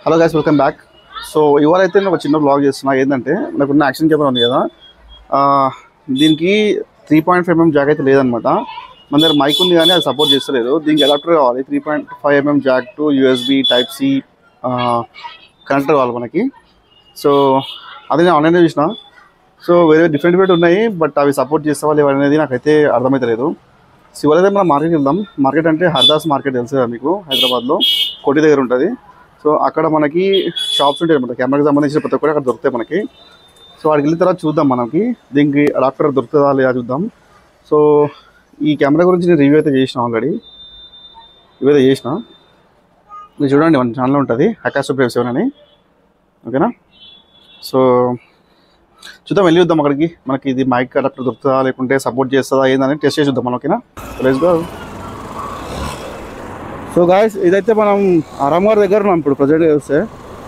hello guys welcome back so ఇవాళైతే నేను ఒక చిన్న బ్లాగ్ చేస్తున్నా ఏంటంటే నాకున్న యాక్షన్ కెమెరా ఉంది కదా ఆ, దీనికి three point five mm jack అయితే లేదనమాట మన దగ్గర మైక్ ఉంది కానీ అది సపోర్ట్ చేస్తలేదు దీనికి అడాప్టర్ కావాలి three point five mm jack to USB type C connector కావాలి మనకి సో అది నేను ఆన్లైన్లో చూసిన సో వేరే డిఫరెంట్ డిఫరెంట్ ఉన్నాయి బట్ అవి సపోర్ట్ చేస్తావా లేవా అనేది నాకైతే అర్థమవుతలేదు సో ఇవాళైతే మనం మార్కెట్కి వెళ్దాం మార్కెట్ అంటే హర్దాస్ మార్కెట్ తెలుసు కదా మీకు హైదరాబాద్లో కోటి దగ్గర ఉంటుంది సో అక్కడ మనకి షాప్స్ ఉంటాయి అనమాట కెమెరాకి సంబంధించిన ప్రతి ఒక్కటి అక్కడ దొరుకుతాయి మనకి సో అక్కడికి వెళ్ళిన తర్వాత చూద్దాం మనకి దీనికి అడాప్టర్ దొరుకుతుందా లేదా చూద్దాం సో ఈ కెమెరా గురించి నేను రివ్యూ అయితే చేసిన ఆల్రెడీ రివ్యూ అయితే చేసిన మీరు చూడండి మన ఛానల్ ఉంటుంది ఆకాశ్ ప్రేమ్ సెవెన్ అని ఓకేనా సో చూద్దాం వెళ్ళి చూద్దాం అక్కడికి మనకి ఇది మైక్ అడాప్టర్ దొరుకుతుందా లేకుంటే సపోర్ట్ చేస్తుందా ఏందని టెస్ట్ చేసి చూద్దాం మనం ఓకేనా లెట్స్ గో సో గాయస్ ఇదైతే మనం ఆరామ్ గారి దగ్గర ఉన్నాం ఇప్పుడు ప్రజెంట్ చూస్తే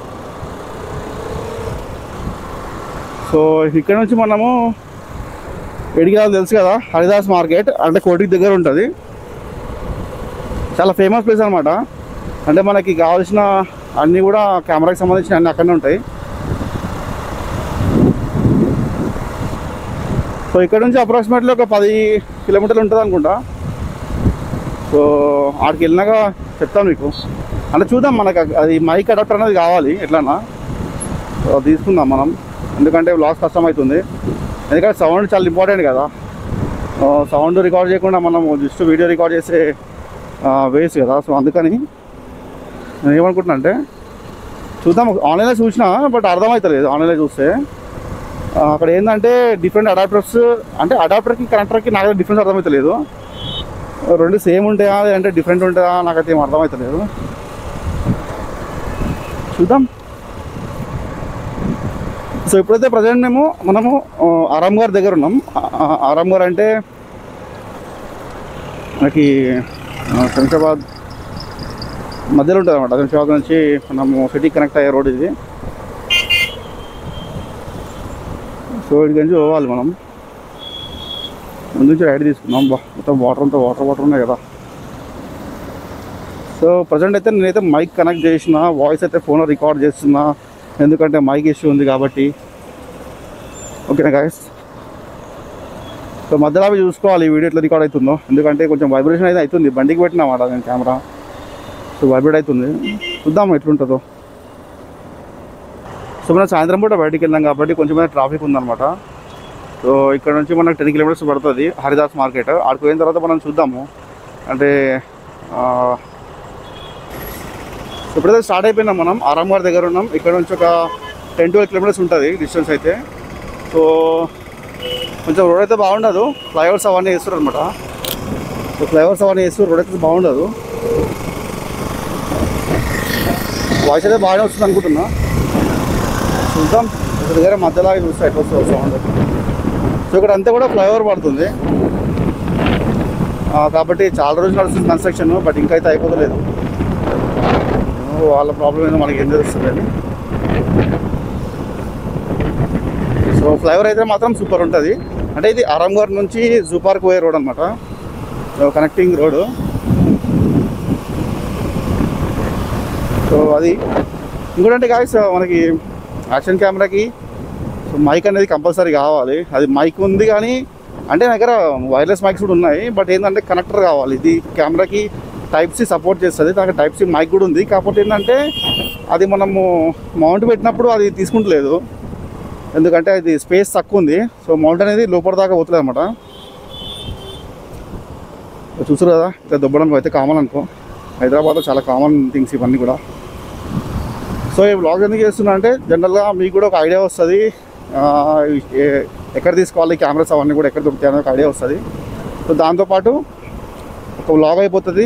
సో ఇక్కడ నుంచి మనము ఎడిగిరాలు తెలుసు కదా హరిదాస్ మార్కెట్ అంటే కోటికి దగ్గర ఉంటుంది చాలా ఫేమస్ ప్లేస్ అనమాట అంటే మనకి కావాల్సిన అన్నీ కూడా కెమెరాకి సంబంధించిన అన్నీ అక్కడనే ఉంటాయి సో ఇక్కడ నుంచి అప్రాక్సిమేట్లీ ఒక పది కిలోమీటర్లు ఉంటుంది అనుకుంటా సో ఆడికి వెళ్ళినాక చెప్తాను మీకు అంటే చూద్దాం మనకు అది మైక్ అడాప్టర్ అనేది కావాలి ఎట్లన్నా సో అది తీసుకుందాం మనం ఎందుకంటే లాస్ కష్టం అవుతుంది ఎందుకంటే సౌండ్ చాలా ఇంపార్టెంట్ కదా సౌండ్ రికార్డ్ చేయకుండా మనం జస్ట్ వీడియో రికార్డ్ చేసే వేస్ట్ కదా సో అందుకని నేను ఏమనుకుంటున్నా అంటే చూద్దాం ఆన్లైన్లో చూసిన బట్ అర్థమవుతలేదు ఆన్లైన్లో చూస్తే ఆ, అక్కడ ఏంటంటే డిఫరెంట్ అడాప్టర్స్ అంటే అడాప్టర్కి కనెక్టర్కి నాకు డిఫరెన్స్ అర్థమవుతలేదు రెండు సేమ్ ఉంటాయా లేదంటే డిఫరెంట్ ఉంటాయా నాకైతే ఏం అర్థమవుతలేదు చూద్దాం సో ఇప్పుడైతే ప్రజెంట్ మేము మనము ఆ, ఆరామ్ గారి దగ్గర ఉన్నాం ఆ- ఆ- ఆరామ్ గారు అంటే మనకి ఆ, శంషాబాద్ మధ్యలో ఉంటుంది అనమాట శంషాబాద్ నుంచి మనము సిటీ కనెక్ట్ అయ్యే రోడ్ ఇది సో ఇక్కడి నుంచి పోవాలి మనం ముందు నుంచి రైడ్ తీసుకున్నాం బా మొత్తం వాటర్ అంతా వాటర్ వాటర్ ఉన్నాయి కదా సో ప్రజెంట్ అయితే నేనైతే మైక్ కనెక్ట్ చేసిన వాయిస్ అయితే ఫోన్లో రికార్డ్ చేస్తున్నా ఎందుకంటే మైక్ ఇష్యూ ఉంది కాబట్టి ఓకేనా గాయస్ సో మధ్యలో అవి చూసుకోవాలి ఈ వీడియో ఎట్లా రికార్డ్ అవుతుందో ఎందుకంటే కొంచెం వైబ్రేషన్ అయితే అవుతుంది బండికి పెట్టినామాట నేను కెమెరా సో వైబ్రేట్ అవుతుంది చూద్దాం ఎట్లుంటుందో సో మనం సాయంత్రం పూట బయటికి వెళ్ళాం కాబట్టి కొంచెం ట్రాఫిక్ ఉందన్నమాట సో ఇక్కడ నుంచి మనకు టెన్ కిలోమీటర్స్ పడుతుంది హరిదాస్ మార్కెట్ ఆడికి పోయిన తర్వాత మనం చూద్దాము అంటే ఆ, ఇప్పుడైతే స్టార్ట్ అయిపోయినాం మనం ఆరామ్ గారి దగ్గర ఉన్నాం ఇక్కడ నుంచి ఒక టెన్ ట్వెల్వ్ కిలోమీటర్స్ ఉంటుంది డిస్టెన్స్ అయితే సో కొంచెం రోడ్ అయితే బాగుండదు ఫ్లైఓవర్స్ అవన్నీ వేస్తారు అనమాట సో ఫ్లైఓవర్స్ అవన్నీ వేస్తారు రోడ్ అయితే బాగుండదు వాయిస్ అయితే బాగానే వస్తుంది అనుకుంటున్నా చూద్దాం ఇక్కడ దగ్గర మధ్యలో ఆగి చూస్తే ఎట్లా వస్తుంది సౌండ్ సో ఇక్కడ అంతా కూడా ఫ్లైఓవర్ పడుతుంది ఆ, కాబట్టి చాలా రోజులు నడుస్తుంది కన్స్ట్రక్షన్ బట్ ఇంకా అయితే అయిపోతలేదు ఏమో వాళ్ళ ప్రాబ్లం ఏందో మనకి ఏం తెలుస్తుంది అని సో ఫ్లైఓవర్ అయితే మాత్రం సూపర్ ఉంటుంది అంటే ఇది ఆరాంగర్ నుంచి జూ పార్క్ పోయే రోడ్ అనమాట కనెక్టింగ్ రోడ్ సో అది ఇంకోటంటే గాయస్ మనకి యాక్షన్ కెమెరాకి సో మైక్ అనేది కంపల్సరీ కావాలి అది మైక్ ఉంది కానీ అంటే నా దగ్గర వైర్లెస్ మైక్స్ కూడా ఉన్నాయి బట్ ఏంటంటే కనెక్టర్ కావాలి ఇది కెమెరాకి టైప్ సి సపోర్ట్ చేస్తుంది దానికి టైప్ సి మైక్ కూడా ఉంది కాకపోతే ఏంటంటే అది మనము మౌంట్ పెట్టినప్పుడు అది తీసుకుంటలేదు ఎందుకంటే అది స్పేస్ తక్కువ ఉంది సో మౌంట్ అనేది లోపల దాకా పోతుంది అనమాట చూసారు కదా ఇట్లా దొబ్బడం అయితే కామన్ అనుకో హైదరాబాద్లో చాలా కామన్ థింగ్స్ ఇవన్నీ కూడా సో ఈ బ్లాగ్ ఎందుకు చేస్తున్నా అంటే జనరల్గా మీకు కూడా ఒక ఐడియా వస్తుంది ఆ, ఏ- ఎక్కడ తీసుకోవాలి కెమెరాస్ అవన్నీ కూడా ఎక్కడ దొరుకుతాయి అనే ఒక ఐడియా వస్తుంది సో దాంతోపాటు ఒక బ్లాగ్ అయిపోతుంది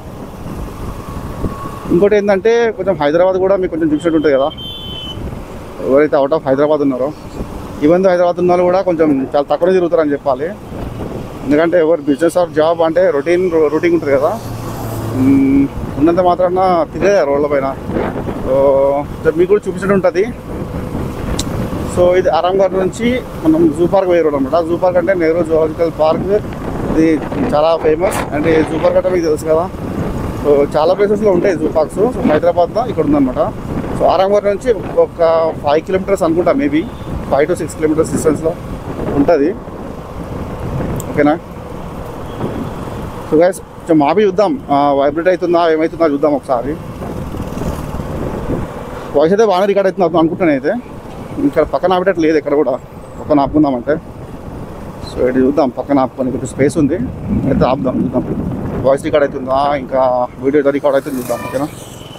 ఇంకోటి ఏంటంటే కొంచెం హైదరాబాద్ కూడా మీకు కొంచెం చూసినట్టు ఉంటుంది కదా ఎవరైతే అవుట్ ఆఫ్ హైదరాబాద్ ఉన్నారో ఈవెన్ హైదరాబాద్ ఉన్న వాళ్ళు కూడా కొంచెం చాలా తక్కువనే తిరుగుతారని చెప్పాలి ఎందుకంటే ఎవరు బిజినెస్ ఆర్ జాబ్ అంటే రొటీన్ రొటీన్ ఉంటుంది కదా మ్మ్, ఉన్నంత మాత్రాన తిరిగే రోడ్ల పైన సో ఇది మీకు కూడా చూపించడం ఉంటుంది సో ఇది ఆరాంఘర్ నుంచి మనం జూ పార్క్ పోయే రోడ్ అనమాట జూ పార్క్ అంటే నెహ్రూ జువాలజికల్ పార్క్ ఇది చాలా ఫేమస్ అంటే జూ పార్క్ అంటే మీకు తెలుసు కదా సో చాలా ప్లేసెస్లో ఉంటాయి జూ పార్క్స్ సో హైదరాబాద్లో ఇక్కడ ఉందన్నమాట సో ఆరాంగర్ నుంచి ఒక ఫైవ్ కిలోమీటర్స్ అనుకుంటా maybe five to six kilometres డిస్టెన్స్లో ఉంటుంది ఓకేనా సో గైస్ కొంచెం మాబీ చూద్దాం వైబ్రేట్ అవుతుందా ఏమవుతుందా చూద్దాం ఒకసారి వాయిస్ అయితే బాగానే రికార్డ్ అవుతుంది అనుకుంటాను అయితే ఇక్కడ పక్కన ఆపేటట్టు లేదు ఎక్కడ కూడా పక్కన ఆపుకుందామంటే సో ఇది చూద్దాం పక్కన ఆపుకొని కొంచెం స్పేస్ ఉంది అయితే ఆపుదాం చూద్దాం వాయిస్ రికార్డ్ అవుతుందా ఇంకా వీడియో రికార్డ్ అవుతుంది చూద్దాం ఓకేనా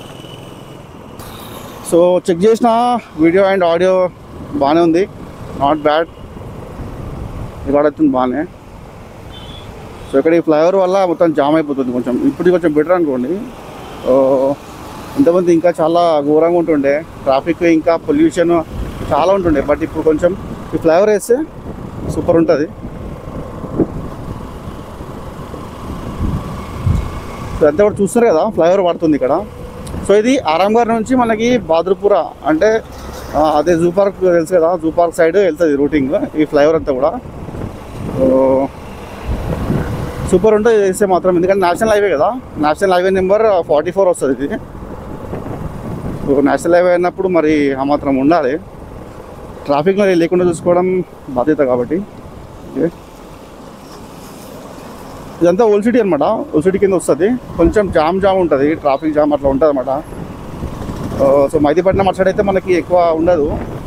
సో చెక్ చేసిన వీడియో అండ్ ఆడియో బాగానే ఉంది నాట్ బ్యాడ్ రికార్డ్ అవుతుంది బాగానే సో ఇక్కడ ఈ ఫ్లైఓవర్ వల్ల మొత్తం జామ్ అయిపోతుంది కొంచెం ఇప్పుడు కొంచెం బెటర్ అనుకోండి ఓ, ఇంతకుముందు ఇంకా చాలా ఘోరంగా ఉంటుండే ట్రాఫిక్ ఇంకా పొల్యూషన్ చాలా ఉంటుండే బట్ ఇప్పుడు కొంచెం ఈ ఫ్లైఓవర్ వేస్తే సూపర్ ఉంటుంది సో అంతా కూడా చూస్తారు కదా ఫ్లైఓవర్ పడుతుంది ఇక్కడ సో ఇది ఆరాంఘర్ నుంచి మనకి బాద్రపుర అంటే ఆ, అదే జూ పార్క్ తెలుసు కదా జూ పార్క్ సైడ్ వెళ్తుంది రూటింగ్ ఈ ఫ్లైఓవర్ అంతా కూడా సో సూపర్ ఉంటుంది ఇది వేస్తే మాత్రం ఎందుకంటే నేషనల్ హైవే కదా national highway number forty four వస్తుంది ఇది సో నేషనల్ హైవే అయినప్పుడు మరి ఆ మాత్రం ఉండాలి ట్రాఫిక్ మరి లేకుండా చూసుకోవడం బాధ్యత కాబట్టి ఓకే ఇదంతా ఓల్డ్ సిటీ అనమాట ఓల్డ్ సిటీ కింద వస్తుంది కొంచెం జామ్ జామ్ ఉంటుంది ట్రాఫిక్ జామ్ అట్లా ఉంటుంది అనమాట సో మైదీపట్నం అటు సైడ్ అయితే మనకి ఎక్కువ ఉండదు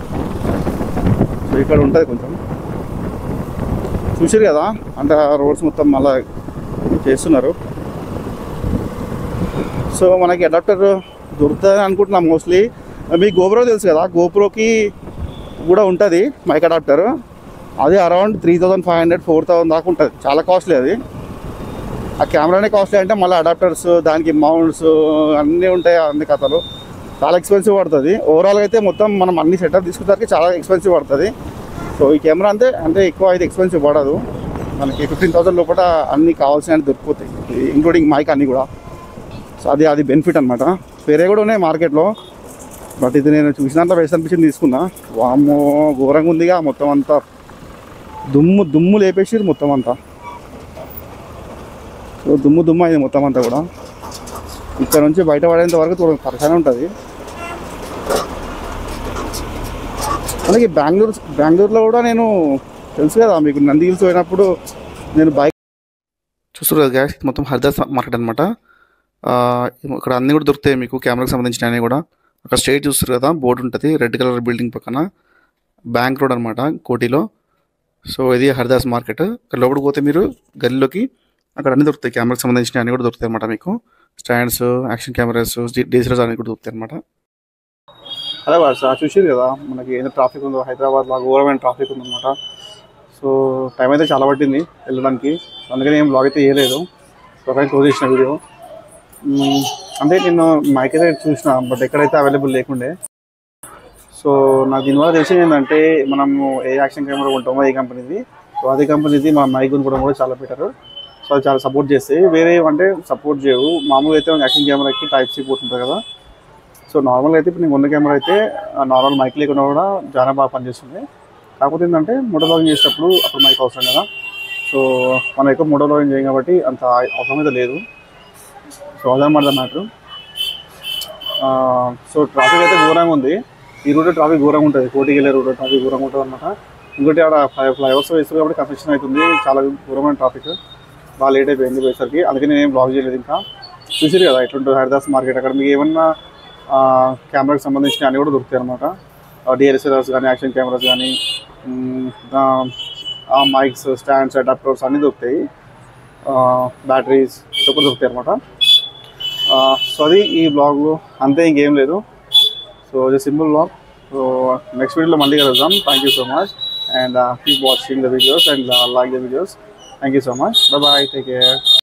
సో ఇక్కడ ఉంటుంది కొంచెం చూసారు కదా అంటే రోడ్స్ మొత్తం మళ్ళా చేస్తున్నారు సో మనకి అడాప్టర్ దొరుకుతుంది అనుకుంటున్నాం మోస్ట్లీ మీ గోప్రో తెలుసు కదా గోప్రోకి కూడా ఉంటుంది మైక్ అడాప్టర్ అది around three thousand five hundred four thousand దాకా ఉంటుంది చాలా కాస్ట్లీ అది ఆ కెమెరానే కాస్ట్లీ అంటే మళ్ళీ అడాప్టర్స్ దానికి మౌంట్స్ అన్నీ ఉంటాయి అన్ని కథలు చాలా ఎక్స్పెన్సివ్ పడుతుంది ఓవరాల్గా అయితే మొత్తం మనం అన్ని సెటప్ తీసుకునేసరికి చాలా ఎక్స్పెన్సివ్ పడుతుంది సో ఈ కెమెరా అంతే అంటే ఎక్కువ అయితే ఎక్స్పెన్సివ్ పడదు మనకి ఫిఫ్టీన్ థౌసండ్ లోపల అన్నీ కావాల్సినవి దొరికిపోతాయి ఇంక్లూడింగ్ మైక్ అన్నీ కూడా సో అది అది బెనిఫిట్ అనమాట వేరే కూడా ఉన్నాయి మార్కెట్లో బట్ ఇది నేను చూసిన దాంట్లో వేస్ట్ అనిపించింది తీసుకున్నా వామ్మో ఘోరంగా ఉందిగా మొత్తం అంతా దుమ్ము దుమ్ము లేపేసి మొత్తం అంతా సో దుమ్ము దుమ్ము అయింది మొత్తం అంతా కూడా ఇక్కడ నుంచి బయట పడేంత వరకు చూడ పరిశానే ఉంటుంది అలాగే బెంగళూరు బెంగళూరులో కూడా నేను తెలుసు కదా మీకు నంది హిల్స్ పోయినప్పుడు నేను బైక్ చూస్తారు కదా గ్యాస్ మొత్తం హరిదాస్ మార్కెట్ అనమాట ఇక్కడ అన్నీ కూడా దొరుకుతాయి మీకు కెమెరాకి సంబంధించిన అన్నీ కూడా అక్కడ స్ట్రైట్ చూస్తారు కదా బోర్డు ఉంటుంది రెడ్ కలర్ బిల్డింగ్ పక్కన బ్యాంక్ రోడ్ అనమాట కోటిలో సో ఇది హరిదాస్ మార్కెట్ ఇక్కడ లోపలికి పోతే మీరు గల్లీలోకి అక్కడ అన్ని దొరుకుతాయి కెమెరాకి సంబంధించిన అన్ని కూడా దొరుకుతాయి అనమాట మీకు స్టాండ్స్ యాక్షన్ కెమెరాస్ డిజిటల్స్ అన్ని కూడా దొరుకుతాయి అనమాట అదే సార్ చూసారు కదా మనకి ఏదో ట్రాఫిక్ ఉందో హైదరాబాద్లో ఘోరమైన ట్రాఫిక్ ఉందన్నమాట సో టైం అయితే చాలా పట్టింది వెళ్ళడానికి అందుకని ఏం బ్లాగ్ అయితే వేయలేదు సో కానీ క్లోజ్ చేసిన వీడియో మ్మ్, అంటే నేను మైక్ అయితే చూసిన బట్ ఎక్కడైతే అవైలబుల్ లేకుండే సో నాకు దీనివల్ల తెలిసింది ఏంటంటే మనము ఏ యాక్షన్ కెమెరా కొంటామో ఏ కంపెనీది సో అదే కంపెనీది మన మైక్ కొనుక్కోవడం కూడా చాలా బెటర్ సో అది చాలా సపోర్ట్ చేస్తాయి వేరే అంటే సపోర్ట్ చేయవు మామూలుగా అయితే యాక్షన్ కెమెరాకి టైప్ సి పోతుంటుంది కదా సో నార్మల్గా అయితే ఇప్పుడు నేను కొన్న కెమెరా అయితే నార్మల్ మైక్ లేకుండా కూడా చాలా బాగా పనిచేస్తుంది కాకపోతే ఏంటంటే మోటో లాగింగ్ చేసేటప్పుడు అప్పుడు మైక్ అవసరం కదా సో మనం ఎక్కువ మోటో లాగింగ్ చేయం కాబట్టి అంత అవసరం అయితే లేదు సో అదనమాట మ్యాటర్ సో ట్రాఫిక్ అయితే ఘోరంగా ఉంది ఈ రూట్ ట్రాఫిక్ ఘోరంగా ఉంటుంది కోటికి వెళ్ళే రూట్ ట్రాఫిక్ ఘోరంగా ఉంటుంది అనమాట ఇంకోటి ఆడ ఫ్లై ఫ్లైఓవర్స్ వేస్తారు కాబట్టి కన్స్ట్రక్షన్ అవుతుంది చాలా ఘోరమైన ట్రాఫిక్ బాగా లేట్ అయిపోయింది పోయేసరికి అందుకని నేను బ్లాగ్ చేయలేదు ఇంకా చూసారు కదా ఎట్లుంటుంది హరిదాస్ మార్కెట్ అక్కడ మీకు ఏమన్నా కెమెరాకి సంబంధించిన అన్నీ కూడా దొరుకుతాయి అనమాట డిఎల్ఎస్ఎల్ఆర్స్ కానీ యాక్షన్ కెమెరాస్ కానీ మైక్స్ స్టాండ్స్ అడాప్టర్స్ అన్నీ దొరుకుతాయి బ్యాటరీస్ ఇవి కూడా దొరుకుతాయి అనమాట సో అది ఈ బ్లాగ్లో అంతే ఇంకేం లేదు సో ఇది సింపుల్ బ్లాగ్ సో నెక్స్ట్ వీడియోలో మళ్ళీ కలుద్దాం thank you so much and keep watching the videos and like the videos thank you so much bye bye take care